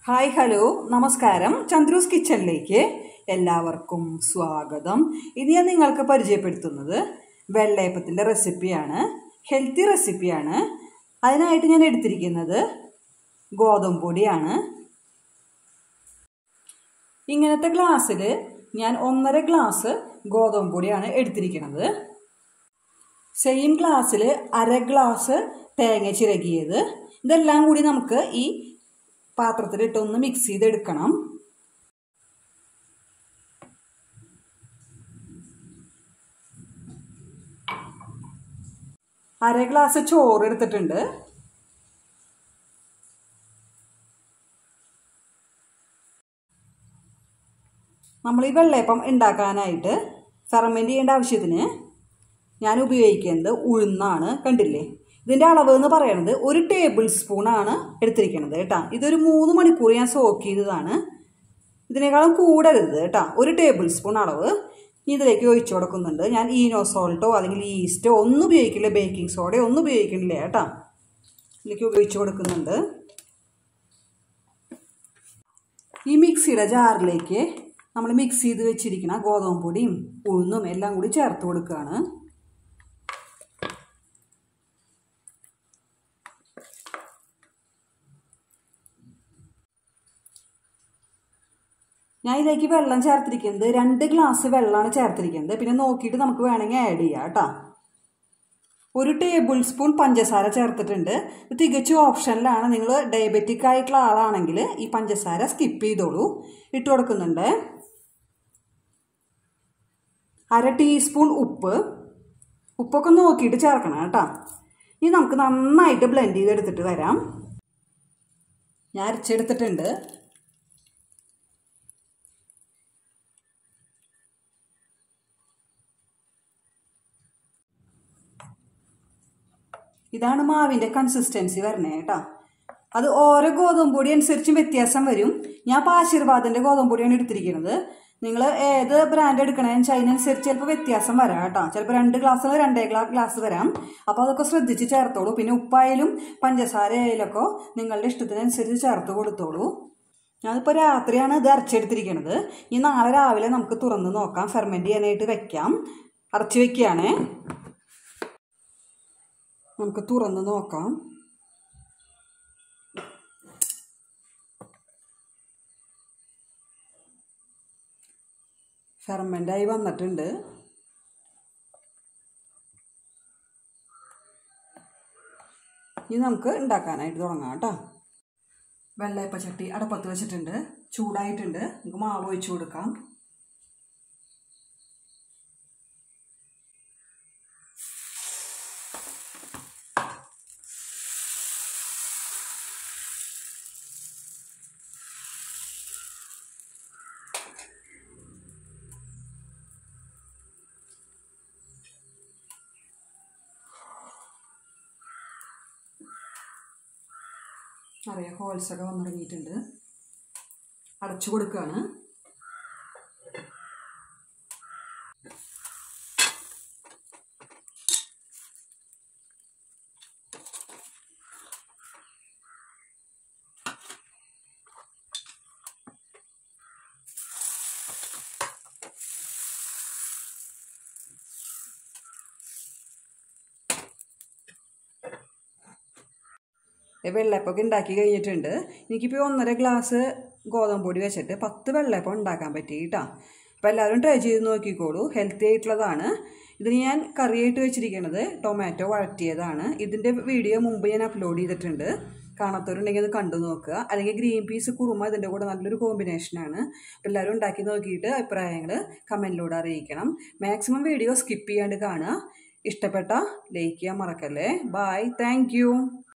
hi hello നമസ്കാരം ചന്ദ്രൂസ് കിച്ചണിലേക്ക് എല്ലാവർക്കും സ്വാഗതം ഇത് ഞാൻ നിങ്ങൾക്ക് പരിചയപ്പെടുത്തുന്നത് വെള്ളയപ്പത്തിൻ്റെ റെസിപ്പിയാണ് ഹെൽത്തി റെസിപ്പിയാണ് അതിനായിട്ട് ഞാൻ എടുത്തിരിക്കുന്നത് ഗോതമ്പ് പൊടിയാണ് ഇങ്ങനത്തെ ഗ്ലാസ്സിൽ ഞാൻ ഒന്നര ഗ്ലാസ് ഗോതമ്പ് പൊടിയാണ് എടുത്തിരിക്കുന്നത് സെയിം ഗ്ലാസ്സിൽ അര ഗ്ലാസ് തേങ്ങ ചിരകിയത് ഇതെല്ലാം കൂടി നമുക്ക് ഈ പാത്രത്തിലിട്ട് ഒന്ന് മിക്സ് ചെയ്തെടുക്കണം അര ഗ്ലാസ് ചോറ് എടുത്തിട്ടുണ്ട് നമ്മൾ ഈ വെള്ളയപ്പം ഉണ്ടാക്കാനായിട്ട് ഫെർമെൻറ്റ് ചെയ്യേണ്ട ആവശ്യത്തിന് ഞാൻ ഉപയോഗിക്കുന്നത് ഉഴുന്നാണ് കണ്ടില്ലേ ഇതിൻ്റെ അളവ് എന്ന് പറയുന്നത് ഒരു ടേബിൾ സ്പൂണാണ് എടുത്തിരിക്കുന്നത് കേട്ടോ ഇതൊരു മൂന്ന് മണിക്കൂർ ഞാൻ സോക്ക് ചെയ്തതാണ് ഇതിനേക്കാളും കൂടരുത് കേട്ടോ ഒരു ടേബിൾ സ്പൂൺ അളവ് ഇതിലേക്ക് ഒഴിച്ചു കൊടുക്കുന്നുണ്ട് ഞാൻ ഈനോ സോൾട്ടോ അല്ലെങ്കിൽ ഈസ്റ്റോ ഒന്നും ഉപയോഗിക്കില്ല ബേക്കിംഗ് സോഡയോ ഒന്നും ഉപയോഗിക്കണില്ല കേട്ടോ ഇതിലേക്ക് ഉപയോഗിച്ച് കൊടുക്കുന്നുണ്ട് ഈ മിക്സിയുടെ ജാറിലേക്ക് നമ്മൾ മിക്സ് ചെയ്ത് വെച്ചിരിക്കുന്ന ഗോതമ്പ് പൊടിയും ഉഴുന്നും എല്ലാം കൂടി ചേർത്ത് കൊടുക്കുകയാണ് ഞാൻ ഇതിലേക്ക് വെള്ളം ചേർത്തിരിക്കുന്നത് രണ്ട് ഗ്ലാസ് വെള്ളമാണ് ചേർത്തിരിക്കുന്നത് പിന്നെ നോക്കിയിട്ട് നമുക്ക് വേണമെങ്കിൽ ആഡ് ചെയ്യാം കേട്ടോ ഒരു ടേബിൾ സ്പൂൺ പഞ്ചസാര ചേർത്തിട്ടുണ്ട് ഇത് തികച്ചും ഓപ്ഷനിലാണ് നിങ്ങൾ ഡയബറ്റിക് ആയിട്ടുള്ള ആളാണെങ്കിൽ ഈ പഞ്ചസാര സ്കിപ്പ് ചെയ്തോളൂ ഇട്ട് കൊടുക്കുന്നുണ്ട് അര ടീസ്പൂൺ ഉപ്പ് ഉപ്പൊക്കെ നോക്കിയിട്ട് ചേർക്കണം കേട്ടോ ഇനി നമുക്ക് നന്നായിട്ട് ബ്ലെൻഡ് ചെയ്തെടുത്തിട്ട് വരാം ഞാൻ അരച്ചെടുത്തിട്ടുണ്ട് ഇതാണ് മാവിൻ്റെ കൺസിസ്റ്റൻസി വരണേ കേട്ടോ അത് ഓരോ ഗോതമ്പ് പൊടി അനുസരിച്ചും വ്യത്യാസം വരും ഞാൻ ഇപ്പോൾ ആശീർവാദിൻ്റെ ഗോതമ്പ് പൊടിയാണ് എടുത്തിരിക്കുന്നത് നിങ്ങൾ ഏത് ബ്രാൻഡ് എടുക്കണമെന്ന് വെച്ചാൽ അതിനനുസരിച്ച് ചിലപ്പോൾ വ്യത്യാസം വരാം കേട്ടോ ചിലപ്പോൾ രണ്ട് ഗ്ലാസ് രണ്ടേ ഗ്ലാ ഗ്ലാസ് വരാം അപ്പോൾ അതൊക്കെ ശ്രദ്ധിച്ച് ചേർത്തോളൂ പിന്നെ ഉപ്പായാലും പഞ്ചസാര ആയാലൊക്കെ നിങ്ങളുടെ ഇഷ്ടത്തിനനുസരിച്ച് ചേർത്ത് കൊടുത്തോളൂ ഞാനിപ്പോൾ രാത്രിയാണ് ഇത് അരച്ചെടുത്തിരിക്കുന്നത് ഇനി നാളെ രാവിലെ നമുക്ക് തുറന്ന് നോക്കാം ഫെർമെൻറ്റ് ചെയ്യാനായിട്ട് വെക്കാം അരച്ച് വെക്കുകയാണേ നമുക്ക് തുറന്ന് നോക്കാം ഫെർമെൻ്റായി വന്നിട്ടുണ്ട് ഇനി നമുക്ക് ഉണ്ടാക്കാനായിട്ട് തുടങ്ങാം കേട്ടോ വെള്ളയപ്പ ചട്ടി അടപ്പത്ത് വെച്ചിട്ടുണ്ട് ചൂടായിട്ടുണ്ട് നമുക്ക് മാവ് ഒഴിച്ചു കൊടുക്കാം അറിയാം ഹോൾസൊക്കെ വന്നു തുടങ്ങിയിട്ടുണ്ട് അടച്ചു കൊടുക്കുകയാണ് വെള്ളയപ്പമൊക്കെ ഉണ്ടാക്കി കഴിഞ്ഞിട്ടുണ്ട് എനിക്കിപ്പോൾ ഒന്നര ഗ്ലാസ് ഗോതമ്പ് പൊടി വെച്ചിട്ട് പത്ത് വെള്ളയപ്പം ഉണ്ടാക്കാൻ പറ്റി കേട്ടോ അപ്പോൾ എല്ലാവരും ട്രൈ ചെയ്ത് നോക്കിക്കോളൂ ഹെൽത്തി ആയിട്ടുള്ളതാണ് ഇതിന് ഞാൻ കറിയായിട്ട് വെച്ചിരിക്കുന്നത് ടൊമാറ്റോ വഴറ്റിയതാണ് ഇതിൻ്റെ വീഡിയോ മുമ്പ് ഞാൻ അപ്ലോഡ് ചെയ്തിട്ടുണ്ട് കാണാത്തവരുണ്ടെങ്കിൽ അത് കണ്ടു നോക്കുക അല്ലെങ്കിൽ ഗ്രീൻ പീസ് കുറുമ ഇതിൻ്റെ കൂടെ നല്ലൊരു കോമ്പിനേഷനാണ് അപ്പോൾ എല്ലാവരും ഉണ്ടാക്കി നോക്കിയിട്ട് അഭിപ്രായങ്ങൾ കമൻറ്റിലൂടെ അറിയിക്കണം മാക്സിമം വീഡിയോ സ്കിപ്പ് ചെയ്യാണ്ട് കാണുക ഇഷ്ടപ്പെട്ട ലൈക്ക് ചെയ്യാൻ മറക്കല്ലേ ബായ് താങ്ക്